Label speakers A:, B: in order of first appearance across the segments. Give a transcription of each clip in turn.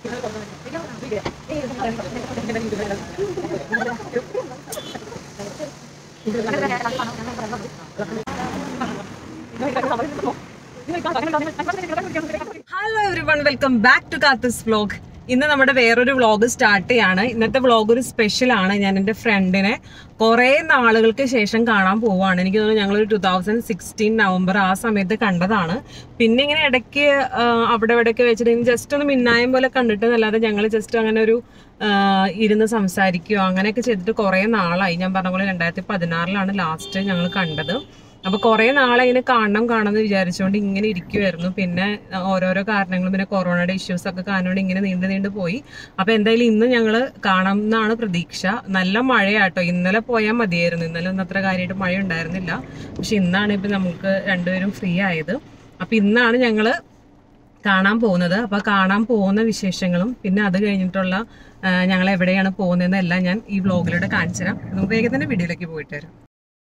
A: Hello everyone welcome back to കാത്തസ് vlog ഇന്ന് നമ്മുടെ വേറൊരു വ്ലോഗ് സ്റ്റാർട്ട് ചെയ്യാണ് ഇന്നത്തെ വ്ലോഗ് ഒരു സ്പെഷ്യൽ ആണ് ഞാൻ എൻ്റെ ഫ്രണ്ടിനെ കുറേ നാളുകൾക്ക് ശേഷം കാണാൻ പോവാണ് എനിക്ക് തോന്നുന്നു ഞങ്ങളൊരു ടൂ തൗസൻഡ് സിക്സ്റ്റീൻ നവംബർ ആ സമയത്ത് കണ്ടതാണ് പിന്നെ ഇങ്ങനെ ഇടയ്ക്ക് ആ, അവിടെ ഇവിടെയൊക്കെ വെച്ചിട്ട് ജസ്റ്റ് ഒന്ന് മിന്നായം പോലെ കണ്ടിട്ട് അല്ലാതെ ഞങ്ങൾ ജസ്റ്റ് അങ്ങനെ ഒരു ആ, ഇരുന്ന് സംസാരിക്കുകയോ അങ്ങനെയൊക്കെ ചെയ്തിട്ട് കുറേ നാളായി ഞാൻ പറഞ്ഞ പോലെ രണ്ടായിരത്തി പതിനാറിലാണ് ലാസ്റ്റ് ഞങ്ങൾ കണ്ടത് അപ്പൊ കുറെ നാളെ ഇങ്ങനെ കാണണം കാണണം എന്ന് വിചാരിച്ചുകൊണ്ട് ഇങ്ങനെ ഇരിക്കുമായിരുന്നു പിന്നെ ഓരോരോ കാരണങ്ങളും പിന്നെ കൊറോണയുടെ ഇഷ്യൂസ് ഒക്കെ കാരണം ഇങ്ങനെ നീണ്ടു നീണ്ടു പോയി അപ്പൊ എന്തായാലും ഇന്ന് ഞങ്ങൾ കാണാം എന്നാണ് പ്രതീക്ഷ നല്ല മഴയാട്ടോ ഇന്നലെ പോയാൽ മതിയായിരുന്നു ഇന്നലെ ഒന്നും അത്ര കാര്യമായിട്ട് മഴ ഉണ്ടായിരുന്നില്ല പക്ഷെ ഇന്നാണ് ഇപ്പൊ നമുക്ക് രണ്ടുപേരും ഫ്രീ ആയത് അപ്പൊ ഇന്നാണ് ഞങ്ങള് കാണാൻ പോകുന്നത് അപ്പൊ കാണാൻ പോകുന്ന വിശേഷങ്ങളും പിന്നെ അത് കഴിഞ്ഞിട്ടുള്ള ആ, ഞങ്ങൾ എവിടെയാണ് പോകുന്നതെന്ന് എല്ലാം ഞാൻ ഈ വ്ലോഗിലൂടെ കാണിച്ചു തരാം നമുക്ക് വേഗം തന്നെ വീഡിയോയിലേക്ക് പോയിട്ട് വരാം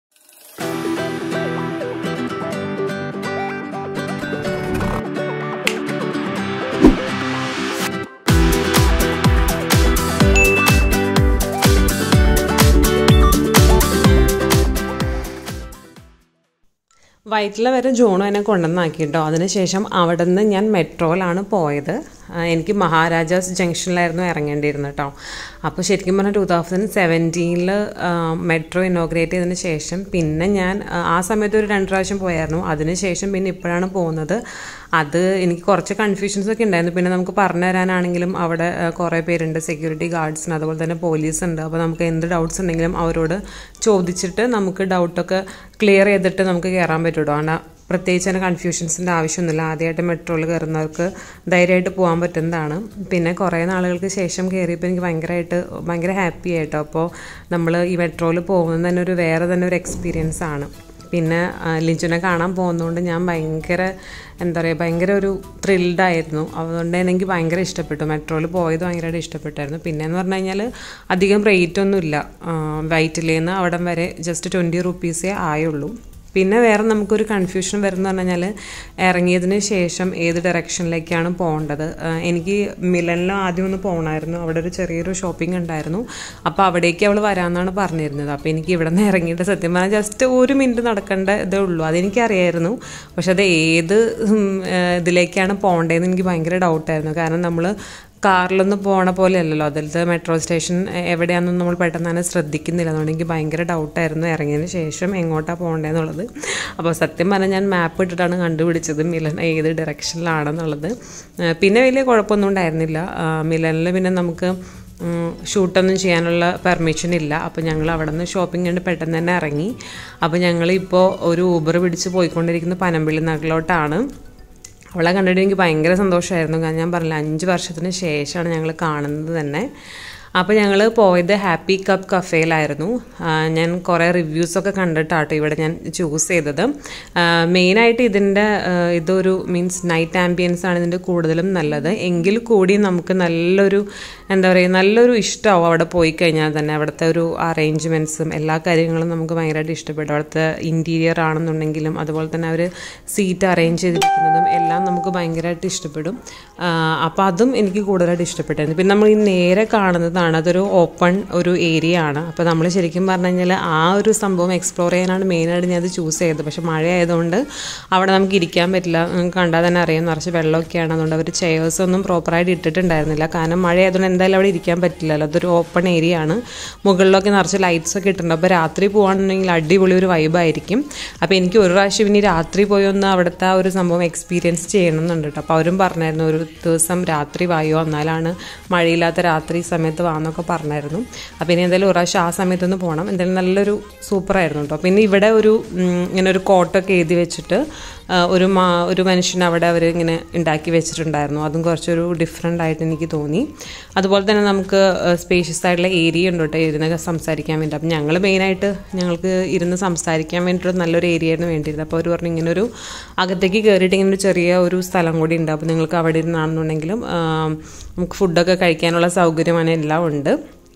A: വൈറ്റില വരെ ജോണു എന്നെ കൊണ്ടുവന്നാക്കിട്ടോ അതിനുശേഷം അവിടെ നിന്ന് ഞാൻ മെട്രോയിലാണ് പോയത് ആ, എനിക്ക് മഹാരാജാസ് ജംഗ്ഷനിലായിരുന്നു ഇറങ്ങേണ്ടിയിരുന്നത് കേട്ടോ അപ്പോൾ ശരിക്കും പറഞ്ഞാൽ ടൂ തൗസൻഡ് സെവൻറ്റീനിൽ മെട്രോ ഇനോഗ്രേറ്റ് ചെയ്തതിന് ശേഷം പിന്നെ ഞാൻ ആ, ആ സമയത്ത് ഒരു രണ്ട് പ്രാവശ്യം പോയായിരുന്നു അതിനുശേഷം പിന്നെ ഇപ്പോഴാണ് പോകുന്നത് അത് എനിക്ക് കുറച്ച് കൺഫ്യൂഷൻസ് ഒക്കെ ഉണ്ടായിരുന്നു പിന്നെ നമുക്ക് പറഞ്ഞു തരാനാണെങ്കിലും അവിടെ ആ, കുറേ പേരുണ്ട് സെക്യൂരിറ്റി ഗാർഡ്സിന് അതുപോലെ തന്നെ പോലീസ് ഉണ്ട് അപ്പോൾ നമുക്ക് എന്ത് ഡൗട്ട്സ് ഉണ്ടെങ്കിലും അവരോട് ചോദിച്ചിട്ട് നമുക്ക് ഡൗട്ടൊക്കെ ക്ലിയർ ചെയ്തിട്ട് നമുക്ക് കയറാൻ പറ്റുള്ളൂ കാരണം പ്രത്യേകിച്ച് അതിന് കൺഫ്യൂഷൻസിൻ്റെ ആവശ്യമൊന്നുമില്ല ആദ്യമായിട്ട് മെട്രോയിൽ കയറുന്നവർക്ക് ധൈര്യമായിട്ട് പോകാൻ പറ്റുന്നതാണ് പിന്നെ കുറേ നാളുകൾക്ക് ശേഷം കയറിയപ്പോൾ എനിക്ക് ഭയങ്കരമായിട്ട് ഭയങ്കര ഹാപ്പി ആയിട്ടോ അപ്പോൾ നമ്മൾ ഈ മെട്രോയിൽ പോകുന്നത് തന്നെ ഒരു വേറെ തന്നെ ഒരു എക്സ്പീരിയൻസ് ആണ് പിന്നെ ആ, ലിജുനെ കാണാൻ പോകുന്നതുകൊണ്ട് ഞാൻ ഭയങ്കര എന്താ പറയുക ഭയങ്കര ഒരു ത്രിൽഡ് ആയിരുന്നു അതുകൊണ്ട് തന്നെ എനിക്ക് ഭയങ്കര ഇഷ്ടപ്പെട്ടു മെട്രോയിൽ പോയത് ഭയങ്കരമായിട്ട് ഇഷ്ടപ്പെട്ടായിരുന്നു പിന്നെ എന്ന് പറഞ്ഞു കഴിഞ്ഞാൽ അധികം റേറ്റ് ഒന്നുമില്ല വൈറ്റിലേന്ന് അവിടം വരെ ജസ്റ്റ് ട്വൻറ്റി റുപ്പീസേ ആയുള്ളൂ പിന്നെ വേറെ നമുക്കൊരു കൺഫ്യൂഷൻ വരുന്ന പറഞ്ഞു കഴിഞ്ഞാൽ ഇറങ്ങിയതിന് ശേഷം ഏത് ഡയറക്ഷനിലേക്കാണ് പോകേണ്ടത് ആ, എനിക്ക് മിലനിൽ ആദ്യം ഒന്ന് പോകണമായിരുന്നു അവിടെ ഒരു ചെറിയൊരു ഷോപ്പിംഗ് ഉണ്ടായിരുന്നു അപ്പോൾ അവിടേക്ക് അവൾ വരാമെന്നാണ് പറഞ്ഞിരുന്നത് അപ്പോൾ എനിക്ക് ഇവിടെ നിന്ന് ഇറങ്ങിയിട്ട് സത്യം പറഞ്ഞാൽ ജസ്റ്റ് ഒരു മിനിറ്റ് നടക്കേണ്ട ഇതേ ഉള്ളൂ അതെനിക്കറിയായിരുന്നു പക്ഷെ അത് ഏത് ഉം, ആ, ഇതിലേക്കാണ് പോകേണ്ടതെന്ന് എനിക്ക് ഭയങ്കര ഡൗട്ടായിരുന്നു കാരണം നമ്മൾ കാറിലൊന്നും പോണ പോലെ അല്ലല്ലോ അതിലത്തെ മെട്രോ സ്റ്റേഷൻ എവിടെയാണെന്നൊന്നും നമ്മൾ പെട്ടെന്ന് തന്നെ ശ്രദ്ധിക്കുന്നില്ല അതുകൊണ്ട് എനിക്ക് ഭയങ്കര ഡൗട്ടായിരുന്നു ഇറങ്ങിയതിന് ശേഷം എങ്ങോട്ടാണ് പോകേണ്ടതെന്നുള്ളത് അപ്പോൾ സത്യം പറഞ്ഞാൽ ഞാൻ മാപ്പ് ഇട്ടിട്ടാണ് കണ്ടുപിടിച്ചത് മിലൻ ഏത് ഡയറക്ഷനിലാണെന്നുള്ളത് ആ, പിന്നെ വലിയ കുഴപ്പമൊന്നും ഉണ്ടായിരുന്നില്ല മിലനിൽ പിന്നെ നമുക്ക് ഷൂട്ടൊന്നും ചെയ്യാനുള്ള പെർമിഷൻ ഇല്ല അപ്പോൾ ഞങ്ങൾ അവിടെ നിന്ന് ഷോപ്പിംഗ് കണ്ട് പെട്ടെന്ന് തന്നെ ഇറങ്ങി അപ്പോൾ ഞങ്ങളിപ്പോൾ ഒരു ഊബർ പിടിച്ച് പോയിക്കൊണ്ടിരിക്കുന്ന പനമ്പിള്ളി നഗറിലോട്ടാണ് അവളെ കണ്ടിട്ട് എനിക്ക് ഭയങ്കര സന്തോഷമായിരുന്നു കാരണം ഞാൻ പറഞ്ഞില്ല അഞ്ച് വർഷത്തിന് ശേഷമാണ് ഞങ്ങൾ കാണുന്നത് തന്നെ അപ്പോൾ ഞങ്ങൾ പോയത് ഹാപ്പി കപ്പ് കഫേയിലായിരുന്നു ആ, ഞാൻ കുറേ റിവ്യൂസൊക്കെ കണ്ടിട്ടാട്ടോ ഇവിടെ ഞാൻ ചൂസ് ചെയ്തത് മെയിനായിട്ട് ഇതിൻ്റെ ആ, ഇതൊരു മീൻസ് നൈറ്റ് ആംബിയൻസ് ആണ് ഇതിൻ്റെ കൂടുതലും നല്ലത് എങ്കിൽ കൂടി നമുക്ക് നല്ലൊരു എന്താ പറയുക നല്ലൊരു ഇഷ്ടമാവും അവിടെ പോയി കഴിഞ്ഞാൽ തന്നെ അവിടുത്തെ ഒരു അറേഞ്ച്മെൻറ്റ്സും എല്ലാ കാര്യങ്ങളും നമുക്ക് ഭയങ്കരമായിട്ട് ഇഷ്ടപ്പെട്ടു അവിടുത്തെ ഇൻറ്റീരിയർ ആണെന്നുണ്ടെങ്കിലും അതുപോലെ തന്നെ അവർ സീറ്റ് അറേഞ്ച് ചെയ്തിരിക്കുന്നതും എല്ലാം നമുക്ക് ഭയങ്കരമായിട്ട് ഇഷ്ടപ്പെടും അപ്പോൾ അതും എനിക്ക് കൂടുതലായിട്ട് ഇഷ്ടപ്പെട്ടായിരുന്നു പിന്നെ നമ്മൾ ഈ നേരെ കാണുന്നതാണ് അതൊരു ഓപ്പൺ ഒരു ഏരിയ ആണ് അപ്പോൾ നമ്മൾ ശരിക്കും പറഞ്ഞു കഴിഞ്ഞാൽ ആ ഒരു സംഭവം എക്സ്പ്ലോർ ചെയ്യാനാണ് മെയിനായിട്ട് ഞാൻ അത് ചൂസ് ചെയ്തത് പക്ഷേ മഴ ആയതുകൊണ്ട് അവിടെ നമുക്ക് ഇരിക്കാൻ പറ്റില്ല നിങ്ങൾക്ക് കണ്ടാൽ തന്നെ അറിയാം നിറച്ച് വെള്ളമൊക്കെയാണ് അതുകൊണ്ട് അവർ ചെയേഴ്സ് ഒന്നും പ്രോപ്പറായിട്ട് ഇട്ടിട്ടുണ്ടായിരുന്നില്ല കാരണം മഴ ആയതുകൊണ്ട് എന്തായാലും അവിടെ ഇരിക്കാൻ പറ്റില്ലല്ലോ അതൊരു ഓപ്പൺ ഏരിയ ആണ് മുകളിലൊക്കെ നിറച്ച് ലൈറ്റ്സ് ഒക്കെ ഇട്ടിട്ടുണ്ട് അപ്പോൾ രാത്രി പോകുകയാണെന്നുണ്ടെങ്കിൽ അടിപൊളി ഒരു വൈബായിരിക്കും അപ്പോൾ എനിക്ക് ഒരു പ്രാവശ്യം ഇനി രാത്രി പോയി ഒന്ന് അവിടുത്തെ ആ ഒരു സംഭവം എക്സ്പീരിയൻസ് ചെയ്യണമെന്നുണ്ട് കേട്ടോ അപ്പോൾ അവരും പറഞ്ഞായിരുന്നു ഒരു ദിവസം രാത്രി വായോ എന്നാലാണ് മഴയില്ലാത്ത രാത്രി സമയത്ത് വാന്നൊക്കെ പറഞ്ഞായിരുന്നു അപ്പോൾ ഇനി എന്തായാലും ഒരു പ്രാവശ്യം ആ സമയത്തൊന്ന് പോകണം എന്തായാലും നല്ലൊരു സൂപ്പറായിരുന്നു കേട്ടോ പിന്നെ ഇവിടെ ഒരു ഉം, ഇങ്ങനെ ഒരു കോട്ടൊക്കെ എഴുതി വെച്ചിട്ട് ആ, ഒരു മാ ഒരു മനുഷ്യൻ അവിടെ അവർ ഇങ്ങനെ ഉണ്ടാക്കി വെച്ചിട്ടുണ്ടായിരുന്നു അതും കുറച്ചൊരു ഡിഫറെൻ്റ് ആയിട്ട് എനിക്ക് തോന്നി അതുപോലെ തന്നെ നമുക്ക് സ്പേഷ്യസ് ആയിട്ടുള്ള ഏരിയ ഉണ്ട് കേട്ടോ ഇരുന്ന് സംസാരിക്കാൻ വേണ്ടി അപ്പം ഞങ്ങൾ മെയിനായിട്ട് ഞങ്ങൾക്ക് ഇരുന്ന് സംസാരിക്കാൻ വേണ്ടിയിട്ട് നല്ലൊരു ഏരിയ ആയിരുന്നു വേണ്ടിയിരുന്നത് അപ്പോൾ അവർ പറഞ്ഞു ഇങ്ങനെ ഒരു അകത്തേക്ക് കയറിയിട്ട് ഇങ്ങനെ ഒരു ചെറിയ ഒരു സ്ഥലം കൂടി ഉണ്ട് അപ്പോൾ നിങ്ങൾക്ക് അവിടെ ഇരുന്നാണെന്നുണ്ടെങ്കിലും ആ, നമുക്ക് ഫുഡൊക്കെ കഴിക്കാനുള്ള സൗകര്യം അങ്ങനെ എല്ലാം ഉണ്ട്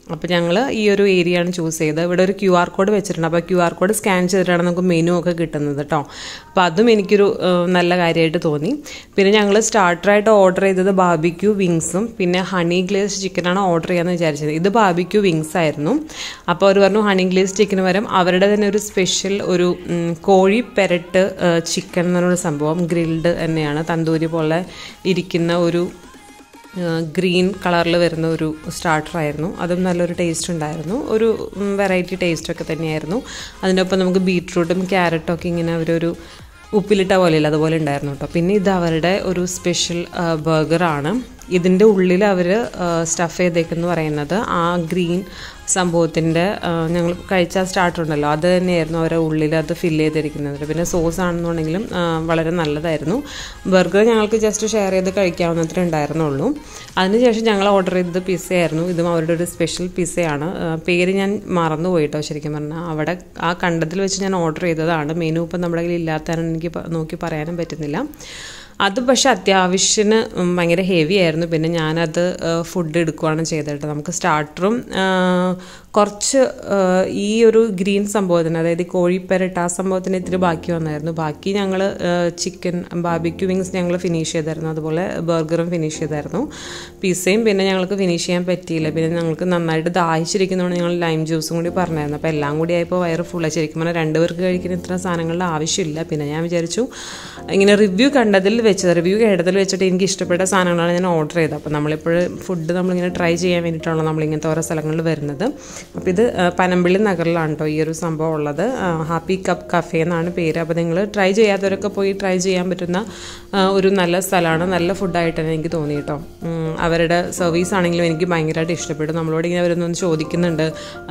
A: അപ്പോൾ ഞങ്ങൾ ഈ ഒരു ഏരിയ ആണ് ചൂസ് ചെയ്തത് ഇവിടെ ഒരു ക്യു ആർ കോഡ് വെച്ചിട്ടുണ്ട് അപ്പോൾ ക്യു ആർ കോഡ് സ്കാൻ ചെയ്തിട്ടാണ് നമുക്ക് മെനു ഒക്കെ കിട്ടുന്നത് കേട്ടോ അപ്പോൾ അതും എനിക്കൊരു ഏഹ്, നല്ല കാര്യമായിട്ട് തോന്നി പിന്നെ ഞങ്ങൾ സ്റ്റാർട്ടറായിട്ട് ഓർഡർ ചെയ്തത് ബാബിക്യൂ വിങ്സും പിന്നെ ഹണി ഗ്ലേസ് ചിക്കനാണ് ഓർഡർ ചെയ്യാമെന്ന് വിചാരിച്ചത് ഇത് ബാബിക്യൂ വിങ്സ് ആയിരുന്നു അപ്പോൾ അവർ പറഞ്ഞു ഹണി ഗ്ലേസ് ചിക്കന് പകരം അവരുടെ തന്നെ ഒരു സ്പെഷ്യൽ ഒരു ഉം, കോഴി പെരട്ട് ചിക്കൻ എന്ന് പറഞ്ഞൊരു സംഭവം ഗ്രിൽഡ് തന്നെയാണ് തന്തൂരി പോലെ ഇരിക്കുന്ന ഒരു ഗ്രീൻ കളറിൽ വരുന്ന ഒരു സ്റ്റാർട്ടർ ആയിരുന്നു അതും നല്ലൊരു ടേസ്റ്റ് ഉണ്ടായിരുന്നു ഒരു വെറൈറ്റി ടേസ്റ്റ് ഒക്കെ തന്നെയായിരുന്നു അതിൻ്റെ ഒപ്പം നമുക്ക് ബീട്രൂട്ടും ക്യാരറ്റും ഒക്കെ ഇങ്ങനെ അവരൊരു ഉപ്പിലിട്ട പോലെയില്ല അതുപോലെ ഉണ്ടായിരുന്നു കേട്ടോ പിന്നെ ഇത് അവരുടെ ഒരു സ്പെഷ്യൽ ബർഗറാണ് ഇതിൻ്റെ ഉള്ളിൽ അവർ സ്റ്റഫ് ചെയ്തേക്കെന്ന് പറയുന്നത് ആ ഗ്രീൻ സംഭവത്തിൻ്റെ ഞങ്ങൾ കഴിച്ച സ്റ്റാർട്ടർ ഉണ്ടല്ലോ അത് തന്നെയായിരുന്നു അവരുടെ ഉള്ളിൽ അത് ഫില്ല് ചെയ്തിരിക്കുന്നത് പിന്നെ സോസ് ആണെന്നുണ്ടെങ്കിലും ആ, വളരെ നല്ലതായിരുന്നു ബർഗർ ഞങ്ങൾക്ക് ജസ്റ്റ് ഷെയർ ചെയ്ത് കഴിക്കാവുന്നത്രേ ഉണ്ടായിരുന്നുള്ളൂ അതിനുശേഷം ഞങ്ങൾ ഓർഡർ ചെയ്തത് പിസ്സയായിരുന്നു ഇതും അവരുടെ ഒരു സ്പെഷ്യൽ പിസ്സയാണ് ആ, പേര് ഞാൻ മറന്നു പോയിട്ടോ ശരിക്കും പറഞ്ഞാൽ അവിടെ ആ കണ്ടത്തിൽ വെച്ച് ഞാൻ ഓർഡർ ചെയ്തതാണ് മെനു ഇപ്പം നമ്മുടെ കയ്യിൽ ഇല്ലാത്തതാണ് എനിക്ക് പ- നോക്കി പറയാനും പറ്റുന്നില്ല അത് പക്ഷെ അത്യാവശ്യത്തിന് ഉം, ഭയങ്കര ഹെവി ആയിരുന്നു പിന്നെ ഞാനത് ഫുഡ് എടുക്കുകയാണ് ചെയ്തിട്ട് നമുക്ക് സ്റ്റാർട്ടറും കുറച്ച് ആ, ഈ ഒരു ഗ്രീൻ സംഭവത്തിന് അതായത് ഈ കോഴിപ്പെരട്ട് ആ സംഭവത്തിന് ഇത്തിരി ബാക്കി വന്നായിരുന്നു ബാക്കി ഞങ്ങൾ ചിക്കൻ ബാബിക്യൂ വിങ്സ് ഞങ്ങൾ ഫിനിഷ് ചെയ്തായിരുന്നു അതുപോലെ ബർഗറും ഫിനിഷ് ചെയ്തായിരുന്നു പിസ്സയും പിന്നെ ഞങ്ങൾക്ക് ഫിനിഷ് ചെയ്യാൻ പറ്റിയില്ല പിന്നെ ഞങ്ങൾക്ക് നന്നായിട്ട് ദാഹിച്ചിരിക്കുന്നതുകൊണ്ട് ഞങ്ങൾ ലൈം ജ്യൂസും കൂടി പറഞ്ഞായിരുന്നു അപ്പോൾ എല്ലാം കൂടി ആയപ്പോൾ വയറ് ഫുള്ളായി ശരിക്കും പറഞ്ഞാൽ രണ്ടുപേർക്ക് കഴിക്കുന്ന ഇത്ര സാധനങ്ങളുടെ ആവശ്യമില്ല പിന്നെ ഞാൻ വിചാരിച്ചു ഇങ്ങനെ റിവ്യൂ കണ്ടതിൽ വെച്ചത് റിവ്യൂ കേട്ടതിൽ വെച്ചിട്ട് എനിക്ക് ഇഷ്ടപ്പെട്ട സാധനങ്ങളാണ് ഞാൻ ഓർഡർ ചെയ്തത് അപ്പോൾ നമ്മളിപ്പോൾ ഫുഡ് നമ്മളിങ്ങനെ ട്രൈ ചെയ്യാൻ വേണ്ടിയിട്ടാണല്ലോ നമ്മളിങ്ങനത്തെ ഓരോ സ്ഥലങ്ങളിൽ വരുന്നത് അപ്പോൾ ഇത് ആ, പനമ്പിള്ളി നഗറിലാണ് കേട്ടോ ഈ ഒരു സംഭവം ഉള്ളത് ഹാപ്പി കപ്പ് കഫേ എന്നാണ് പേര് അപ്പോൾ നിങ്ങൾ ട്രൈ ചെയ്യാത്തവരൊക്കെ പോയി ട്രൈ ചെയ്യാൻ പറ്റുന്ന ആ, ഒരു നല്ല സ്ഥലമാണ് നല്ല ഫുഡായിട്ട് തന്നെ എനിക്ക് തോന്നി കേട്ടോ ഉം, അവരുടെ സർവീസ് ആണെങ്കിലും എനിക്ക് ഭയങ്കരമായിട്ട് ഇഷ്ടപ്പെട്ടു നമ്മളോട് ഇങ്ങനെ അവരൊന്നും ചോദിക്കുന്നുണ്ട്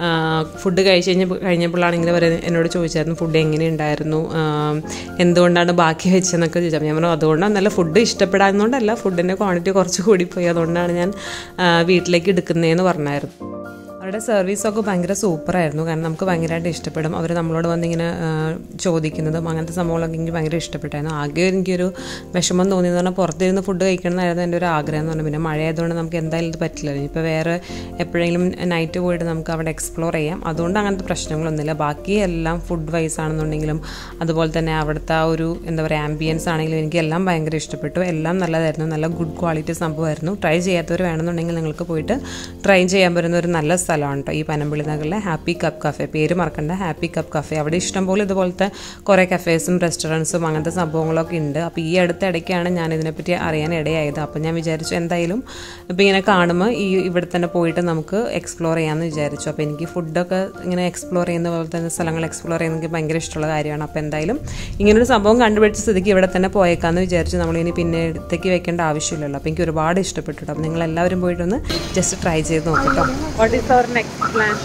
A: ഫുഡ് കഴിച്ച് കഴിഞ്ഞ കഴിഞ്ഞപ്പോഴാണെങ്കിൽ അവർ എന്നോട് ചോദിച്ചായിരുന്നു ഫുഡ് എങ്ങനെയുണ്ടായിരുന്നു ആ, എന്തുകൊണ്ടാണ് ബാക്കി വെച്ചതെന്നൊക്കെ ചോദിച്ചാൽ ഞാൻ പറഞ്ഞു അതുകൊണ്ടാണ് നല്ല ഫുഡ് ഇഷ്ടപ്പെടാവുന്നതുകൊണ്ടല്ല ഫുഡിൻ്റെ ക്വാണ്ടിറ്റി കുറച്ച് കൂടിപ്പോയി അതുകൊണ്ടാണ് ഞാൻ ആ, വീട്ടിലേക്ക് എടുക്കുന്നതെന്ന് പറഞ്ഞായിരുന്നു അവരുടെ സർവീസൊക്കെ ഭയങ്കര സൂപ്പറായിരുന്നു കാരണം നമുക്ക് ഭയങ്കരമായിട്ട് ഇഷ്ടപ്പെടും അവർ നമ്മളോട് വന്നിങ്ങനെ ആ, ചോദിക്കുന്നതും അങ്ങനത്തെ സംഭവങ്ങളൊക്കെ എനിക്ക് ഭയങ്കര ഇഷ്ടപ്പെട്ടായിരുന്നു ആകെ എനിക്കൊരു വിഷമം തോന്നിയെന്ന് പറഞ്ഞാൽ പുറത്തിരുന്ന് ഫുഡ് കഴിക്കണം എന്നായിരുന്നു എൻ്റെ ഒരു ആഗ്രഹം എന്ന് പറഞ്ഞാൽ പിന്നെ മഴയായതുകൊണ്ട് നമുക്ക് എന്തായാലും ഇത് പറ്റില്ല ഇപ്പോൾ വേറെ എപ്പോഴെങ്കിലും നൈറ്റ് പോയിട്ട് നമുക്ക് അവിടെ എക്സ്പ്ലോർ ചെയ്യാം അതുകൊണ്ട് അങ്ങനത്തെ പ്രശ്നങ്ങളൊന്നുമില്ല ബാക്കി എല്ലാം ഫുഡ് വൈസ് ആണെന്നുണ്ടെങ്കിലും അതുപോലെ തന്നെ അവിടുത്തെ ആ ഒരു എന്താ പറയുക ആംബിയൻസ് ആണെങ്കിലും എനിക്ക് എല്ലാം ഭയങ്കര ഇഷ്ടപ്പെട്ടു എല്ലാം നല്ലതായിരുന്നു നല്ല ഗുഡ് ക്വാളിറ്റി സംഭവമായിരുന്നു ട്രൈ ചെയ്യാത്തവർ വേണമെന്നുണ്ടെങ്കിൽ നിങ്ങൾക്ക് പോയിട്ട് ട്രൈ ചെയ്യാൻ പറ്റുന്ന ഒരു നല്ല സ്ഥലമാണ് കേട്ടോ ഈ പനമ്പള്ളി നഗറിലെ ഹാപ്പി കപ്പ് കഫേ പേര് മറക്കണ്ട ഹാപ്പി കപ്പ് കഫേ അവിടെ ഇഷ്ടംപോലെ ഇതുപോലത്തെ കുറേ കഫേസും റെസ്റ്റോറൻറ്റ്സും അങ്ങനത്തെ സംഭവങ്ങളൊക്കെ ഉണ്ട് അപ്പോൾ ഈ അടുത്ത ഇടയ്ക്കാണ് ഞാൻ ഇതിനെപ്പറ്റി അറിയാൻ ഇടയായത് അപ്പോൾ ഞാൻ വിചാരിച്ചു എന്തായാലും ഇപ്പോൾ ഇങ്ങനെ കാണുമ്പോൾ ഈ ഇവിടെ തന്നെ പോയിട്ട് നമുക്ക് എക്സ്പ്ലോർ ചെയ്യാമെന്ന് വിചാരിച്ചു അപ്പോൾ എനിക്ക് ഫുഡൊക്കെ ഇങ്ങനെ എക്സ്പ്ലോർ ചെയ്യുന്ന പോലെ തന്നെ സ്ഥലങ്ങൾ എക്സ്പ്ലോർ ചെയ്യുന്നത് എനിക്ക് ഭയങ്കര ഇഷ്ടമുള്ള കാര്യമാണ് അപ്പോൾ എന്തായാലും ഇങ്ങനൊരു സംഭവം കണ്ടുപിടിച്ച സ്ഥിതിക്ക് ഇവിടെ തന്നെ പോയേക്കാന്ന് വിചാരിച്ചു നമ്മളിനി പിന്നെ എടുത്തേക്ക് വെക്കേണ്ട ആവശ്യമില്ലല്ലോ അപ്പോൾ എനിക്ക് ഒരുപാട് ഇഷ്ടപ്പെട്ടു കേട്ടോ അപ്പോൾ നിങ്ങൾ എല്ലാവരും പോയിട്ടൊന്ന് ജസ്റ്റ് ട്രൈ ചെയ്ത് നോക്കട്ടോ
B: what is our next plan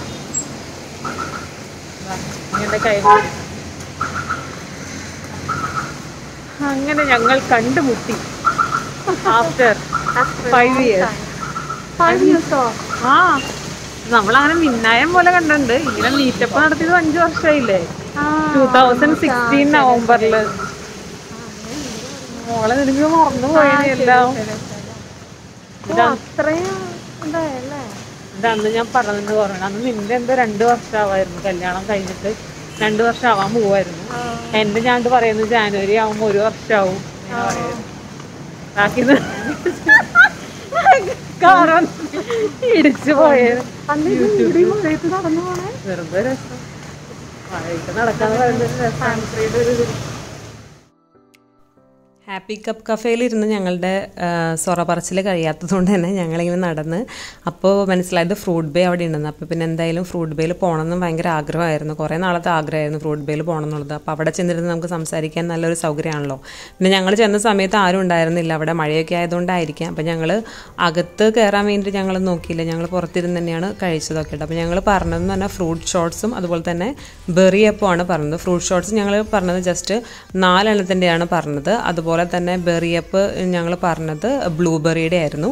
B: നിങ്ങളുടെ കൈ അങ്ങനെ ഞങ്ങൾ കണ്ടുമുട്ടി ആഫ്റ്റർ ഫൈവ് ഇയേഴ്സ്
C: ഫൈവ് ഇയേഴ്സോ
B: ആ നമ്മളങ്ങനെ മിന്നായം പോലെ കണ്ടിട്ടുണ്ട് ഇങ്ങനെ മീറ്റപ്പ് നടത്തിയത് അഞ്ചു വർഷമായില്ലേ ടൂ തൗസൻഡ് സിക്സ്റ്റീൻ നവംബറില് മോളെ നിനക്ക് മറന്നു പോയത് എല്ലാം
C: അത്രയും എന്തായല്ലേ
B: ഇത് അന്ന് ഞാൻ പറഞ്ഞെന്ന് പറഞ്ഞു അന്ന് നിന്റെ എന്തോ രണ്ട് വർഷമാവായിരുന്നു കല്യാണം കഴിഞ്ഞിട്ട് രണ്ട് വർഷം ആവാൻ പോവായിരുന്നു എന്റെ ഞാൻ പറയുന്നത് ജാനുവരി ആവുമ്പോ ഒരു വർഷമാവും ബാക്കി കാറം ഇടിച്ചു പോയത്
C: അന്ന് ഇത് ഇവിടെ ഈ മഴയത്ത് നടന്നു പോണേ
B: വെറുതെ രസം മഴയൊക്കെ നടക്കാന്ന് പറയുന്നത് രസമാണ് ഒരു ഇത്.
A: ഹാപ്പി കപ്പ് കഫേയിലിരുന്ന് ഞങ്ങളുടെ സൊറ പറച്ചിൽ കഴിയാത്തതുകൊണ്ട് തന്നെ ഞങ്ങളിങ്ങനെ നടന്ന് അപ്പോൾ മനസ്സിലായത് ഫ്രൂട്ട് ബേ അവിടെ ഉണ്ടെന്ന് അപ്പോൾ പിന്നെ എന്തായാലും ഫ്രൂട്ട് ബേയിൽ പോകണമെന്ന് ഭയങ്കര ആഗ്രഹമായിരുന്നു കുറേ നാളത്തെ ആഗ്രഹമായിരുന്നു ഫ്രൂട്ട് ബേയിൽ പോകണം എന്നുള്ളത് അപ്പോൾ അവിടെ ചെന്നിരുന്ന് നമുക്ക് സംസാരിക്കാൻ നല്ലൊരു സൗകര്യമാണല്ലോ പിന്നെ ഞങ്ങൾ ചെന്ന സമയത്ത് ആരും ഉണ്ടായിരുന്നില്ല അവിടെ മഴയൊക്കെ ആയതുകൊണ്ടായിരിക്കാം അപ്പോൾ ഞങ്ങൾ അകത്ത് കയറാൻ വേണ്ടി ഞങ്ങൾ നോക്കിയില്ല ഞങ്ങൾ പുറത്തിരുന്ന് തന്നെയാണ് കഴിച്ചതൊക്കെ കേട്ടോ അപ്പോൾ ഞങ്ങൾ പറഞ്ഞതെന്ന് പറഞ്ഞാൽ ഫ്രൂട്ട് ഷോട്ട്സും അതുപോലെ തന്നെ ബെറി അപ്പമാണ് പറഞ്ഞത് ഫ്രൂട്ട് ഷോട്ട്സ് ഞങ്ങൾ പറഞ്ഞത് ജസ്റ്റ് നാലെണ്ണത്തിൻ്റെയാണ് പറഞ്ഞത് അതുപോലെ തന്നെ ബെറിയപ്പ് ഞങ്ങൾ പറഞ്ഞത് ബ്ലൂബെറിയുടെ ആയിരുന്നു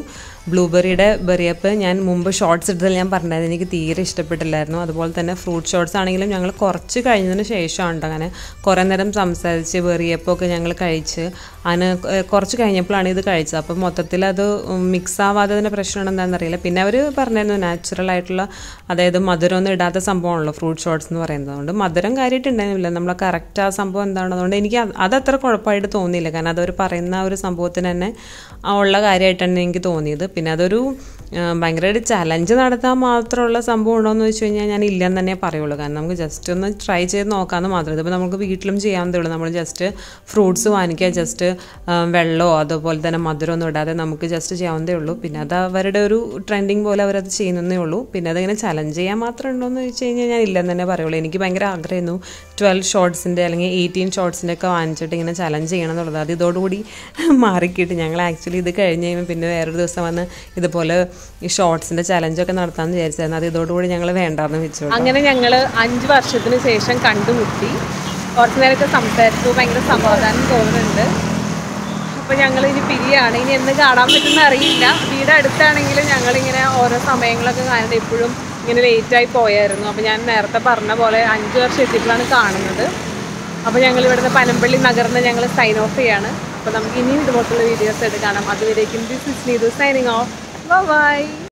A: ബ്ലൂബെറിയുടെ ബെറിയപ്പ് ഞാൻ മുമ്പ് ഷോർട്സ് എടുത്തതിൽ ഞാൻ പറഞ്ഞത് എനിക്ക് തീരെ ഇഷ്ടപ്പെട്ടില്ലായിരുന്നു അതുപോലെ തന്നെ ഫ്രൂട്ട് ഷോർട്സ് ആണെങ്കിലും ഞങ്ങൾ കുറച്ച് കഴിഞ്ഞതിന് ശേഷമാണ് കേട്ടോ അങ്ങനെ കുറേ നേരം സംസാരിച്ച് ബെറിയപ്പൊക്കെ ഞങ്ങൾ കഴിച്ച് അതിന് ഏ, കുറച്ച് കഴിഞ്ഞപ്പോഴാണ് ഇത് കഴിച്ചത് അപ്പം മൊത്തത്തിൽ അത് മിക്സ് ആവാത്തതിൻ്റെ പ്രശ്നമാണ് എന്താണെന്ന് അറിയില്ല പിന്നെ അവർ പറഞ്ഞിരുന്നു നാച്ചുറൽ ആയിട്ടുള്ള അതായത് മധുരമൊന്നും ഇടാത്ത സംഭവമാണല്ലോ ഫ്രൂട്ട് ഷോർട്സ് എന്ന് പറയുന്നത് അതുകൊണ്ട് മധുരം കാര്യമായിട്ടുണ്ടായിരുന്നില്ല നമ്മൾ കറക്റ്റ് ആ സംഭവം എന്താണ് അതുകൊണ്ട് എനിക്ക് അത് അതത്ര കുഴപ്പമായിട്ട് തോന്നിയില്ല കാരണം അതവർ പറയുന്ന ആ ഒരു സംഭവത്തിന് തന്നെ ആ ഉള്ള കാര്യമായിട്ടാണ് എനിക്ക് തോന്നിയത് പിന്നെ അതൊരു ആ, ഭയങ്കരമായിട്ട് ചലഞ്ച് നടത്താൻ മാത്രമുള്ള സംഭവം ഉണ്ടോ എന്ന് വെച്ച് കഴിഞ്ഞാൽ ഞാൻ ഇല്ലെന്ന് തന്നെ പറയുള്ളൂ കാരണം നമുക്ക് ജസ്റ്റ് ഒന്ന് ട്രൈ ചെയ്ത് നോക്കാമെന്ന് മാത്രം ഇതിപ്പോൾ നമുക്ക് വീട്ടിലും ചെയ്യാവുന്നതേ ഉള്ളൂ നമ്മൾ ജസ്റ്റ് ഫ്രൂട്ട്സ് വാങ്ങിക്കുക ജസ്റ്റ് വെള്ളമോ അതുപോലെ തന്നെ മധുരമൊന്നും ഇടാതെ നമുക്ക് ജസ്റ്റ് ചെയ്യാവുന്നതേ ഉള്ളൂ പിന്നെ അത് അവരുടെ ഒരു ട്രെൻഡിങ് പോലെ അവരത് ചെയ്യുന്നതേ ഉള്ളൂ പിന്നെ അതിങ്ങനെ ചലഞ്ച് ചെയ്യാൻ മാത്രം ഉണ്ടോ എന്ന് ചോദിച്ചു കഴിഞ്ഞാൽ ഞാൻ ഇല്ലെന്ന് തന്നെ പറയുള്ളൂ എനിക്ക് ഭയങ്കര ആഗ്രഹമായിരുന്നു ട്വൽവ് ഷോർട്സിൻ്റെ അല്ലെങ്കിൽ എയ്റ്റീൻ ഷോർട്സിൻ്റെ ഒക്കെ വാങ്ങിച്ചിട്ട് ഇങ്ങനെ ചലഞ്ച് ചെയ്യണം എന്നുള്ളത് അത് ഇതോടുകൂടി മാറിക്കിട്ട് ഞങ്ങൾ ആക്ച്വലി ഇത് കഴിഞ്ഞ് കഴിയുമ്പോൾ പിന്നെ വേറൊരു ദിവസം വന്ന് ഇതുപോലെ ഈ ഷോർട്സിൻ്റെ ചലഞ്ചൊക്കെ നടത്താമെന്ന് വിചാരിച്ചായിരുന്നു അത് ഇതോടുകൂടി ഞങ്ങൾ വേണ്ടാന്ന് വെച്ചു
B: അങ്ങനെ ഞങ്ങൾ അഞ്ച് വർഷത്തിന് ശേഷം കണ്ടുമുട്ടി കുറച്ച് നേരമൊക്കെ സംസാരിച്ചു ഭയങ്കര സമാധാനം തോന്നുന്നുണ്ട് അപ്പോൾ ഞങ്ങൾ ഇനി പിരിയാണ് ഇനി എന്ന് കാണാൻ പറ്റുന്ന അറിയില്ല വീട് അടുത്താണെങ്കിലും ഞങ്ങളിങ്ങനെ ഓരോ സമയങ്ങളൊക്കെ കാരണം എപ്പോഴും ഇങ്ങനെ ലേറ്റായി പോയായിരുന്നു അപ്പോൾ ഞാൻ നേരത്തെ പറഞ്ഞ പോലെ അഞ്ച് വർഷം എത്തിയപ്പോഴാണ് കാണുന്നത് അപ്പോൾ ഞങ്ങൾ ഇവിടുന്ന് പനമ്പള്ളി നഗറിന് ഞങ്ങൾ സൈൻ ഓഫ് ചെയ്യാണ് അപ്പോൾ നമുക്ക് ഇനിയും ഇതുപോലത്തുള്ള വീഡിയോസ് എടുത്ത് കാണാം അതുവരേക്കും this is Neethu signing off by